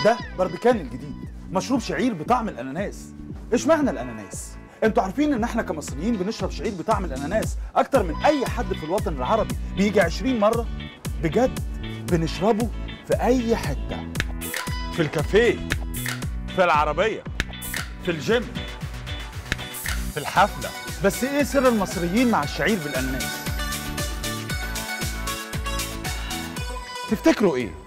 ده بربكان الجديد مشروب شعير بطعم الاناناس ايش معنى الاناناس انتوا عارفين ان احنا كمصريين بنشرب شعير بطعم الاناناس اكتر من اي حد في الوطن العربي بيجي 20 مره بجد بنشربه في اي حته في الكافيه في العربيه في الجيم في الحفله بس ايه سر المصريين مع الشعير بالاناناس تفتكروا ايه